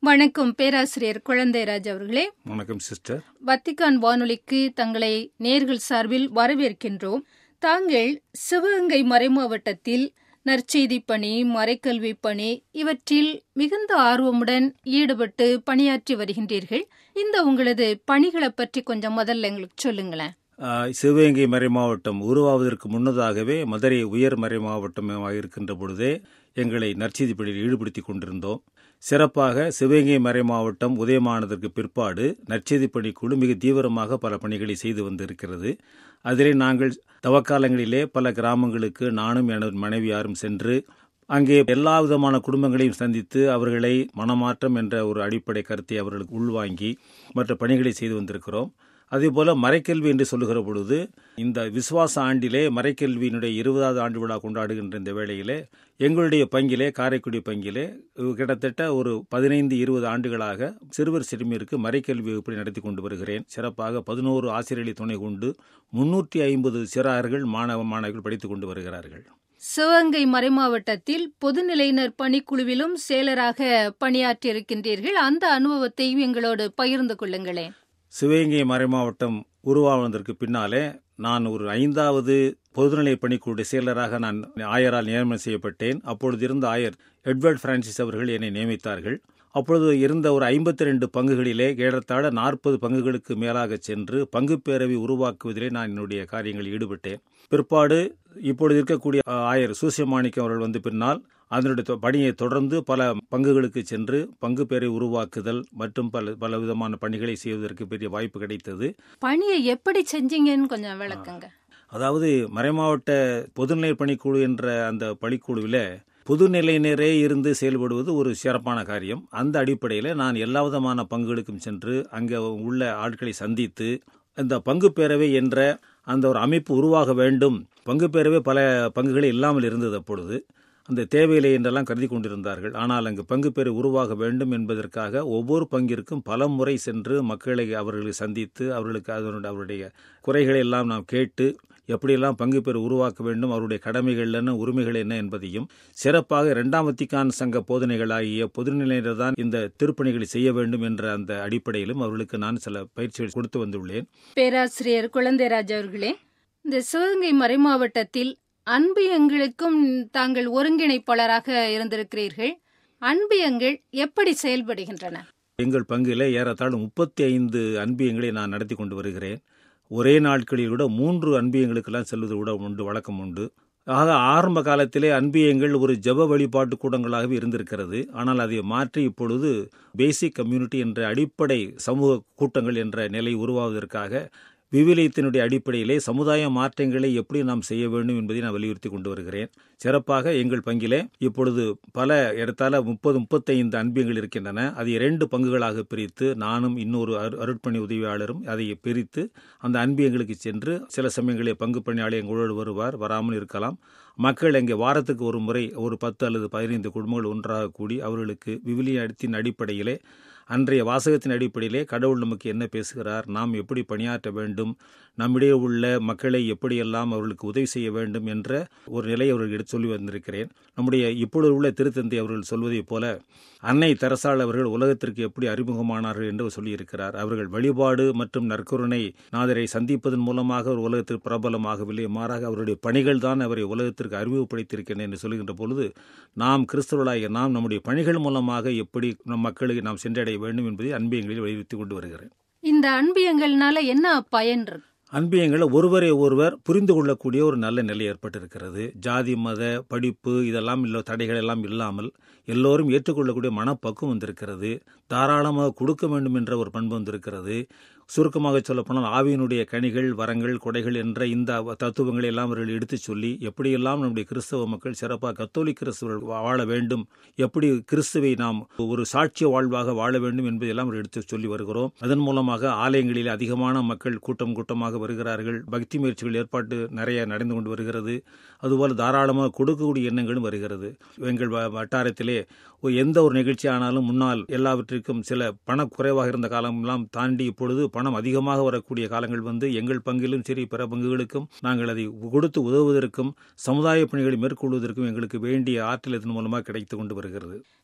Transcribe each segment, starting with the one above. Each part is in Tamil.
வணக்கம் பேராசிரியர் குழந்தைராஜ் அவர்களே வணக்கம் சிஸ்டர் வத்திக்கான் வானொலிக்கு தங்களை நேர்கள் சார்பில் வரவேற்கின்றோம் தாங்கள் சிவகங்கை மறைமாவட்டத்தில் நற்செய்தி பணி மறைக்கல்வி பணி இவற்றில் மிகுந்த ஆர்வமுடன் ஈடுபட்டு பணியாற்றி வருகின்றீர்கள் இந்த உங்களது பணிகளை பற்றி கொஞ்சம் முதல்ல எங்களுக்கு சொல்லுங்களேன் ஆஹ், சிவகங்கை மறை மாவட்டம் உருவாவதற்கு முன்னதாகவே மதுரை உயர் மறை மாவட்டமாக இருக்கின்ற பொழுதே எங்களை நற்செய்தி பணியில் ஈடுபடுத்திக் கொண்டிருந்தோம் சிறப்பாக சிவகங்கை மறை மாவட்டம் உதயமானதற்கு பிற்பாடு நற்செய்தி பணிக்குழு மிக தீவிரமாக பல பணிகளை செய்து வந்திருக்கிறது அதிலே நாங்கள் தவக்காலங்களிலே பல கிராமங்களுக்கு நானும் எனது மனைவியாரும் சென்று அங்கே எல்லா விதமான குடும்பங்களையும் சந்தித்து அவர்களை மனமாற்றம் என்ற ஒரு அடிப்படை கருத்தை அவர்களுக்கு உள்வாங்கி மற்ற பணிகளை செய்து வந்திருக்கிறோம் அதேபோல மறைக்கல்வி என்று சொல்லுகிற பொழுது இந்த விசுவாச ஆண்டிலே மறைக்கல்வியினுடைய இருபதாவது ஆண்டு விழா கொண்டாடுகின்ற இந்த வேளையிலே எங்களுடைய பங்கிலே காரைக்குடி பங்கிலே கிட்டத்தட்ட ஒரு பதினைந்து இருபது ஆண்டுகளாக சிறுவர் சிறுமியருக்கு மறைக்கல்வி வகுப்பை நடத்தி கொண்டு வருகிறேன் சிறப்பாக பதினோரு ஆசிரியர்களை துணை கொண்டு முன்னூற்றி ஐம்பது சிறார்கள் மாணவ மாணவிகள் படித்துக் கொண்டு வருகிறார்கள் சிவகங்கை மறைமாவட்டத்தில் பொதுநிலையினர் பணிக்குழுவிலும் செயலராக பணியாற்றியிருக்கின்றீர்கள் அந்த அனுபவத்தையும் எங்களோடு பகிர்ந்து கொள்ளுங்களேன் சிவகங்கை மறைமாவட்டம் உருவாவதற்கு பின்னாலே நான் ஒரு ஐந்தாவது பொதுநிலை பணிக்குழு செயலராக நான் ஆயரால் நியமனம் செய்யப்பட்டேன் அப்பொழுது இருந்த ஆயர் எட்வர்ட் பிரான்சிஸ் அவர்கள் என்னை நியமித்தார்கள் அப்பொழுது இருந்த ஒரு ஐம்பத்தி ரெண்டு பங்குகளிலே ஏறத்தாழ நாற்பது பங்குகளுக்கு மேலாக சென்று பங்கு பேரவை உருவாக்குவதிலே நான் என்னுடைய காரியங்களில் ஈடுபட்டேன் பிற்பாடு இப்பொழுது இருக்கக்கூடிய ஆயர் சூசியமாணிக்கம் அவர்கள் வந்து பின்னால் அதனுடைய தொ- பணியை தொடர்ந்து பல பங்குகளுக்கு சென்று பங்கு பேரை உருவாக்குதல் மற்றும் பல பல விதமான பணிகளை செய்வதற்கு பெரிய வாய்ப்பு கிடைத்தது பணியை எப்படி செஞ்சீங்கன்னு கொஞ்சம் விளக்குங்க அதாவது மறைமாவட்ட பொதுநிலை பணிக்குழு என்ற அந்த பணிக்குழுவில் பொதுநிலையினரே இருந்து செயல்படுவது ஒரு சிறப்பான காரியம் அந்த அடிப்படையில் நான் எல்லா விதமான பங்குகளுக்கும் சென்று அங்கே உள்ள ஆட்களை சந்தித்து இந்த பங்கு பேரவை என்ற அந்த ஒரு அமைப்பு உருவாக வேண்டும் பங்கு பேரவை பல பங்குகளே இல்லாமல் இருந்தது அப்பொழுது அந்த தேவையில்லை என்றெல்லாம் கருதி கொண்டிருந்தார்கள் ஆனால் அங்கு பங்கு பெற உருவாக வேண்டும் என்பதற்காக ஒவ்வொரு பங்கிற்கும் பல முறை சென்று மக்களை அவர்களை சந்தித்து அவர்களுக்கு அதனுடைய அவருடைய குறைகளை எல்லாம் நாம் கேட்டு எப்படியெல்லாம் பங்கு பெற உருவாக்க வேண்டும் அவருடைய கடமைகள் என்ன உரிமைகள் என்ன என்பதையும் சிறப்பாக இரண்டாம் வத்திக்கான் சங்க போதனைகளாகிய பொதுநிலையினர் தான் இந்த திருப்பணிகளை செய்ய வேண்டும் என்ற அந்த அடிப்படையிலும் அவர்களுக்கு நான் சில பயிற்சிகள் கொடுத்து வந்துள்ளேன் பேராசிரியர் குழந்தைராஜ் அவர்களே இந்த சிவகங்கை மறைமாவட்டத்தில் அன்பு எங்களுக்கும் தாங்கள் ஒருங்கிணைப்பாளராக இருந்திருக்கிறீர்கள் அன்பியங்கள் எப்படி செயல்படுகின்றன எங்கள் பங்கில் ஏறத்தாழ முப்பத்தி ஐந்து அன்பியங்களை நான் நடத்தி கொண்டு வருகிறேன் ஒரே நாட்களில் கூட மூன்று அன்பியங்களுக்கெல்லாம் செல்வது கூட உண்டு வழக்கம் உண்டு ஆக ஆரம்ப காலத்திலே அன்பியங்கள் ஒரு ஜெப வழிபாட்டு கூடங்களாகவே இருந்திருக்கிறது ஆனால் அதை மாற்றி இப்பொழுது பேசிக் கம்யூனிட்டி என்ற அடிப்படை சமூக கூட்டங்கள் என்ற நிலை உருவாவதற்காக விவிலியத்தினுடைய அடிப்படையிலே சமுதாய மாற்றங்களை எப்படி நாம் செய்ய வேண்டும் என்பதை நான் வலியுறுத்தி கொண்டு வருகிறேன் சிறப்பாக எங்கள் பங்கிலே இப்பொழுது பல இடத்தால முப்பது முப்பத்தைந்து அன்பியங்கள் இருக்கின்றன அதை இரண்டு பங்குகளாக பிரித்து நானும் இன்னொரு அரு- அருட்பணி உதவியாளரும் அதை பிரித்து அந்த அன்பியங்களுக்கு சென்று சில சமயங்களில் பங்கு பணியாளர் எங்களோடு வருவார் வராமல் இருக்கலாம் மக்கள் இங்கே வாரத்துக்கு ஒரு முறை ஒரு பத்து அல்லது பதினைந்து குடும்பங்கள் ஒன்றாக கூடி அவர்களுக்கு விவிலியத்தின் அடிப்படையிலே அன்றைய வாசகத்தின் அடிப்படையிலே கடவுள் நமக்கு என்ன பேசுகிறார் நாம் எப்படி பணியாற்ற வேண்டும் நம்மிடையே உள்ள மக்களை எப்படியெல்லாம் அவர்களுக்கு உதவி செய்ய வேண்டும் என்ற ஒரு நிலை அவர்கள் எடுத்து சொல்லி வந்திருக்கிறேன் நம்முடைய இப்பொழுது உள்ள திருத்தந்தை அவர்கள் சொல்வதைப் போல அன்னை தெரசாள் அவர்கள் உலகத்திற்கு எப்படி அறிமுகமானார்கள் என்று சொல்லியிருக்கிறார் அவர்கள் வழிபாடு மற்றும் நற்கருணை நாதரை சந்திப்பதன் மூலமாக ஒரு உலகத்திற்கு பிரபலமாகவில்லை மாறாக அவருடைய பணிகள் தான் அவரை உலகத்திற்கு அறிமுகப்படுத்தியிருக்கிறேன் என்று சொல்லுகின்ற பொழுது நாம் கிறிஸ்தவர்களாகிய நாம் நம்முடைய பணிகள் மூலமாக எப்படி நம் மக்களுக்கு நாம் சென்றடைய வேண்டும் என்பதை அன்பியங்களில் வலியுறுத்தி கொண்டு வருகிறேன் இந்த அன்பியங்கள்னால என்ன பயன் இருக்கு அன்பியங்களை ஒருவரை ஒருவர் புரிந்து கொள்ளக்கூடிய ஒரு நல்ல நிலை ஏற்பட்டிருக்கிறது ஜாதி மத படிப்பு இதெல்லாம் இல்லை தடைகள் எல்லாம் இல்லாமல் எல்லோரும் ஏற்றுக்கொள்ளக்கூடிய மனப்பக்குவம் வந்திருக்கிறது தாராளமாக கொடுக்க வேண்டும் என்ற ஒரு பண்பு வந்திருக்கிறது சுருக்கமாக சொல்லப்போனால் ஆவியினுடைய கனிகள் வரங்கள் கொடைகள் என்ற இந்த தத்துவங்களை எல்லாம் அவர்கள் எடுத்துச் சொல்லி எப்படியெல்லாம் நம்முடைய கிறிஸ்தவ மக்கள் சிறப்பாக கத்தோலிக் கிறிஸ்தவர்கள் வா- வாழ வேண்டும் எப்படி கிறிஸ்துவை நாம் ஒரு சாட்சிய வாழ்வாக வாழ வேண்டும் என்பதையெல்லாம் அவர் எடுத்து சொல்லி வருகிறோம் அதன் மூலமாக ஆலயங்களில் அதிகமான மக்கள் கூட்டம் கூட்டமாக வருகிறார்கள் பக்தி முயற்சிகள் ஏற்பாட்டு நிறைய நடந்து கொண்டு வருகிறது அதுபோல் தாராளமாக கொடுக்கக்கூடிய எண்ணங்களும் வருகிறது எங்கள் வ- வட்டாரத்திலே ஒரு எந்த ஒரு நிகழ்ச்சி ஆனாலும் முன்னால் எல்லாவற்றிற்கும் சில பண குறைவாக இருந்த காலமெல்லாம் தாண்டி இப்பொழுது பணம் அதிகமாக வரக்கூடிய காலங்கள் வந்து எங்கள் பங்கிலும் சரி பிற பங்குகளுக்கும் நாங்கள் அதை கொடுத்து உதவுவதற்கும் சமுதாய பணிகளை மேற்கொள்வதற்கும் எங்களுக்கு வேண்டிய ஆற்றல் இதன் மூலமாக கிடைத்து கொண்டு வருகிறது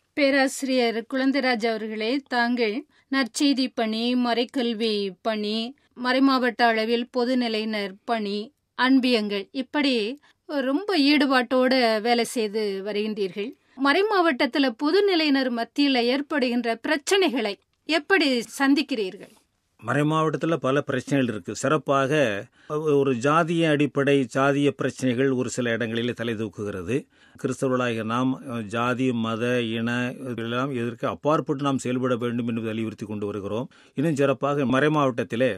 பேராசிரியர் குழந்தைராஜ் அவர்களே தாங்கள் நற்செய்தி பணி மறைக்கல்வி பணி மறைமாவட்ட அளவில் பொதுநிலையினர் பணி அன்பியங்கள் இப்படி ரொம்ப ஈடுபாட்டோட வேலை செய்து வருகின்றீர்கள் மறைமாவட்டத்தில் பொதுநிலையினர் மத்தியில் ஏற்படுகின்ற பிரச்சனைகளை எப்படி சந்திக்கிறீர்கள் மறைமாவட்டத்தில் பல பிரச்சனைகள் இருக்கு சிறப்பாக ஒரு ஜாதிய அடிப்படை ஜாதிய பிரச்சனைகள் ஒரு சில இடங்களிலே தலை தூக்குகிறது கிறிஸ்தவர்களாகிய நாம் ஜாதி மத இன எல்லாம் இதற்கு அப்பாற்பட்டு நாம் செயல்பட வேண்டும் என்று வலியுறுத்தி கொண்டு வருகிறோம் இன்னும் சிறப்பாக மறைமாவட்டத்திலே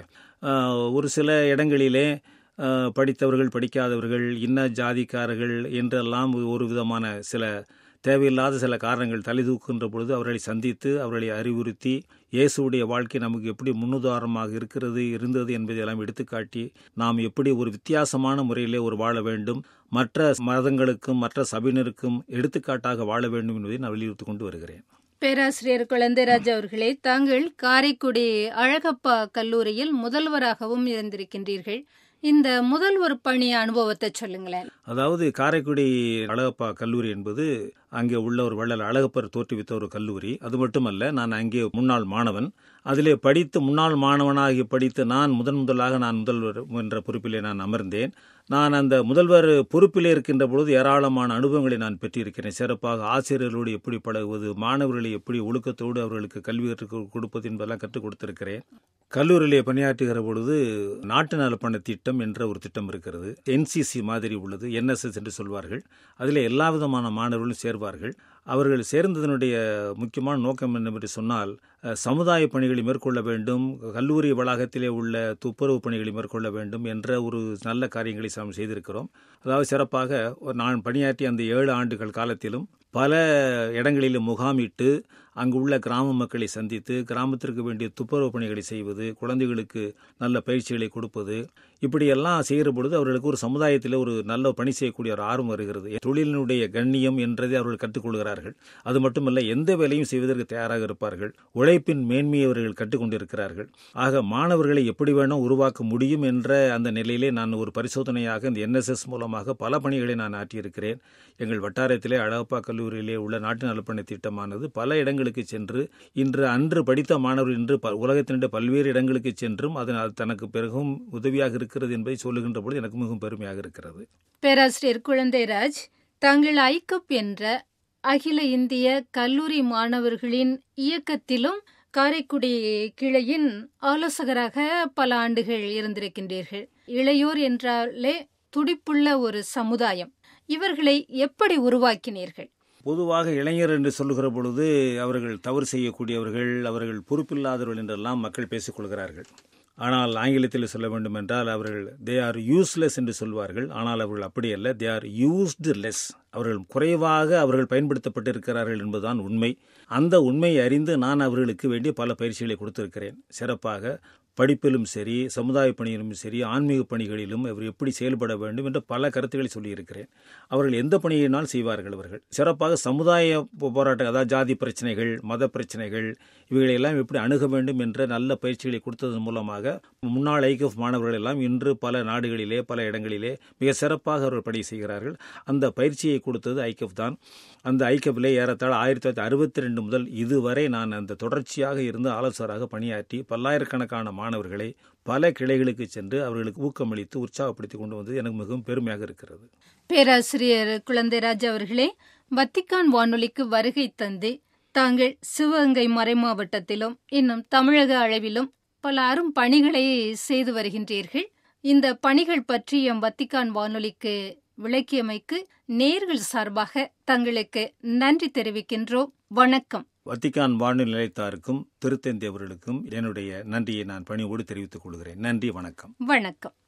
ஒரு சில இடங்களிலே படித்தவர்கள் படிக்காதவர்கள் இன்ன ஜாதிக்காரர்கள் என்றெல்லாம் ஒரு விதமான சில தேவையில்லாத சில காரணங்கள் தலை தூக்குகின்ற பொழுது அவர்களை சந்தித்து அவர்களை அறிவுறுத்தி இயேசுடைய வாழ்க்கை நமக்கு எப்படி முன்னுதாரணமாக இருக்கிறது இருந்தது என்பதையெல்லாம் எடுத்துக்காட்டி நாம் எப்படி ஒரு வித்தியாசமான முறையிலே ஒரு வாழ வேண்டும் மற்ற மதங்களுக்கும் மற்ற சபையினருக்கும் எடுத்துக்காட்டாக வாழ வேண்டும் என்பதை நான் வலியுறுத்தி கொண்டு வருகிறேன் பேராசிரியர் குழந்தைராஜ் அவர்களே தாங்கள் காரைக்குடி அழகப்பா கல்லூரியில் முதல்வராகவும் இருந்திருக்கின்றீர்கள் இந்த முதல்வர் பணி அனுபவத்தை சொல்லுங்களேன் அதாவது காரைக்குடி அழகப்பா கல்லூரி என்பது அங்கே உள்ள ஒரு வள்ளல் அழகப்பர் தோற்றுவித்த ஒரு கல்லூரி அது மட்டுமல்ல நான் அங்கே முன்னாள் மாணவன் அதிலே படித்து முன்னாள் மாணவனாகி படித்து நான் முதன் முதலாக நான் முதல்வர் என்ற பொறுப்பிலே நான் அமர்ந்தேன் நான் அந்த முதல்வர் பொறுப்பிலே இருக்கின்ற பொழுது ஏராளமான அனுபவங்களை நான் பெற்றிருக்கிறேன் சிறப்பாக ஆசிரியர்களோடு எப்படி பழகுவது மாணவர்களை எப்படி ஒழுக்கத்தோடு அவர்களுக்கு கல்வி கற்றுக் கொடுப்பது என்பதெல்லாம் கற்றுக் கொடுத்திருக்கிறேன் கல்லூரியிலே பணியாற்றுகிற பொழுது நாட்டு நலப்பண திட்டம் என்ற ஒரு திட்டம் இருக்கிறது என்சிசி மாதிரி உள்ளது என்எஸ்எஸ் என்று சொல்வார்கள் அதில் எல்லா விதமான மாணவர்களும் சேர்வார்கள் அவர்கள் சேர்ந்ததனுடைய முக்கியமான நோக்கம் என்னவென்று சொன்னால் சமுதாய பணிகளை மேற்கொள்ள வேண்டும் கல்லூரி வளாகத்திலே உள்ள துப்புரவு பணிகளை மேற்கொள்ள வேண்டும் என்ற ஒரு நல்ல காரியங்களை நாம் செய்திருக்கிறோம் அதாவது சிறப்பாக நான் பணியாற்றிய அந்த ஏழு ஆண்டுகள் காலத்திலும் பல இடங்களிலும் முகாமிட்டு அங்கு உள்ள கிராம மக்களை சந்தித்து கிராமத்திற்கு வேண்டிய துப்புரவு பணிகளை செய்வது குழந்தைகளுக்கு நல்ல பயிற்சிகளை கொடுப்பது இப்படியெல்லாம் செய்கிற பொழுது அவர்களுக்கு ஒரு சமுதாயத்தில் ஒரு நல்ல பணி செய்யக்கூடிய ஒரு ஆர்வம் வருகிறது தொழிலினுடைய கண்ணியம் என்றதை அவர்கள் கற்றுக்கொள்கிறார்கள் அது மட்டுமல்ல எந்த வேலையும் செய்வதற்கு தயாராக இருப்பார்கள் உழைப்பின் மேன்மையை அவர்கள் கற்றுக்கொண்டிருக்கிறார்கள் ஆக மாணவர்களை எப்படி வேணும் உருவாக்க முடியும் என்ற அந்த நிலையிலே நான் ஒரு பரிசோதனையாக இந்த என்எஸ்எஸ் மூலமாக பல பணிகளை நான் ஆற்றியிருக்கிறேன் எங்கள் வட்டாரத்திலே அழகப்பா கல்லூரியிலே உள்ள நாட்டு நலப்பணி திட்டமானது பல இடங்களுக்கு சென்று இன்று அன்று படித்த மாணவர்கள் இன்று உலகத்தினுடைய பல்வேறு இடங்களுக்கு சென்றும் அது தனக்கு பிறகும் உதவியாக இருக்கிறது என்பதை சொல்லுகின்ற பொழுது எனக்கு மிகவும் பெருமையாக இருக்கிறது பேராசிரியர் குழந்தைராஜ் தாங்கள் ஐக்கப் என்ற அகில இந்திய கல்லூரி மாணவர்களின் இயக்கத்திலும் காரைக்குடி கிளையின் ஆலோசகராக பல ஆண்டுகள் இருந்திருக்கின்றீர்கள் இளையோர் என்றாலே துடிப்புள்ள ஒரு சமுதாயம் இவர்களை எப்படி உருவாக்கினீர்கள் பொதுவாக இளைஞர் என்று சொல்லுகிற பொழுது அவர்கள் தவறு செய்யக்கூடியவர்கள் அவர்கள் பொறுப்பில்லாதவர்கள் என்றெல்லாம் மக்கள் பேசிக் கொள்கிறார்கள் ஆனால் ஆங்கிலத்தில் சொல்ல வேண்டும் என்றால் அவர்கள் தே ஆர் யூஸ்லெஸ் என்று சொல்வார்கள் ஆனால் அவர்கள் அப்படி அல்ல தே ஆர் யூஸ்டு லெஸ் அவர்கள் குறைவாக அவர்கள் பயன்படுத்தப்பட்டிருக்கிறார்கள் என்பதுதான் உண்மை அந்த உண்மையை அறிந்து நான் அவர்களுக்கு வேண்டிய பல பயிற்சிகளை கொடுத்திருக்கிறேன் சிறப்பாக படிப்பிலும் சரி சமுதாய பணியிலும் சரி ஆன்மீக பணிகளிலும் அவர் எப்படி செயல்பட வேண்டும் என்ற பல கருத்துக்களை சொல்லியிருக்கிறேன் அவர்கள் எந்த பணியினால் செய்வார்கள் அவர்கள் சிறப்பாக சமுதாய போராட்டம் அதாவது ஜாதி பிரச்சனைகள் மத பிரச்சனைகள் இவைகளையெல்லாம் எப்படி அணுக வேண்டும் என்ற நல்ல பயிற்சிகளை கொடுத்ததன் மூலமாக முன்னாள் ஐகப் மாணவர்கள் எல்லாம் இன்று பல நாடுகளிலே பல இடங்களிலே மிக சிறப்பாக அவர்கள் பணி செய்கிறார்கள் அந்த பயிற்சியை கொடுத்தது ஐகப் தான் அந்த ஐக்கப்பிலே ஏறத்தாழ ஆயிரத்தி தொள்ளாயிரத்தி அறுபத்தி ரெண்டு முதல் இதுவரை நான் அந்த தொடர்ச்சியாக இருந்து ஆலோசகராக பணியாற்றி பல்லாயிரக்கணக்கான மாணவர்களை பல கிளைகளுக்கு சென்று அவர்களுக்கு ஊக்கமளித்து உற்சாகப்படுத்தி கொண்டு வந்தது எனக்கு மிகவும் பெருமையாக இருக்கிறது பேராசிரியர் குழந்தைராஜ் அவர்களே வத்திக்கான் வானொலிக்கு வருகை தந்து தாங்கள் சிவகங்கை மறைமாவட்டத்திலும் இன்னும் தமிழக அளவிலும் பல அரும் பணிகளை செய்து வருகின்றீர்கள் இந்த பணிகள் பற்றி எம் வத்திக்கான் வானொலிக்கு விளக்கியமைக்கு நேர்கள் சார்பாக தங்களுக்கு நன்றி தெரிவிக்கின்றோம் வணக்கம் வத்திக்கான் வானொலி நிலையத்தாருக்கும் திருத்தந்தி அவர்களுக்கும் என்னுடைய நன்றியை நான் பணியோடு தெரிவித்துக் கொள்கிறேன் நன்றி வணக்கம் வணக்கம்